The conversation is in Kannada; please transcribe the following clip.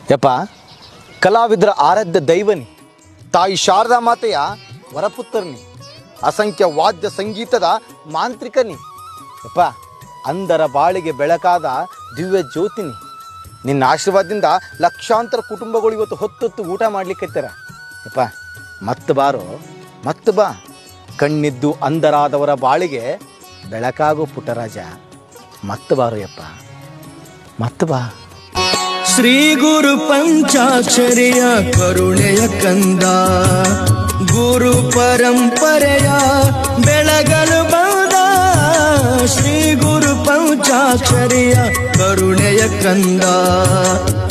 ಯಪ್ಪ ಕಲಾವಿದರ ಆರಾಧ್ಯ ದೈವನಿ ತಾಯಿ ಶಾರದಾ ಮಾತೆಯ ವರಪುತ್ರನಿ ಅಸಂಖ್ಯ ವಾದ್ಯ ಸಂಗೀತದ ಮಾಂತ್ರಿಕನಿ ಯಪ್ಪ ಅಂದರ ಬಾಳಿಗೆ ಬೆಳಕಾದ ದಿವ್ಯ ಜ್ಯೋತಿನಿ ನಿನ್ನ ಆಶೀರ್ವಾದದಿಂದ ಲಕ್ಷಾಂತರ ಕುಟುಂಬಗಳು ಇವತ್ತು ಹೊತ್ತೊತ್ತು ಊಟ ಮಾಡ್ಲಿಕ್ಕೈತಾರ ಯಪ್ಪ ಮತ್ತೆ ಬಾರೋ ಮತ್ತೆ ಬಾ ಕಣ್ಣಿದ್ದು ಅಂದರಾದವರ ಬಾಳಿಗೆ ಬೆಳಕಾಗೋ ಪುಟ್ಟರಾಜ ಮತ್ತೆ ಬಾರೋ ಯಪ್ಪ ಮತ್ತೆ ಬಾ ಶ್ರೀ ಗುರು ಪಂಚಾಕ್ಷರಿಯ ಕರುಣೆಯ ಕಂದ ಗುರು ಪರಂಪರೆಯ ಬೆಳಗಲು ಬಂದ ಶ್ರೀ ಗುರು ಪಂಚಾಕ್ಷರಿಯ ಕರುಣೆಯ ಕಂದ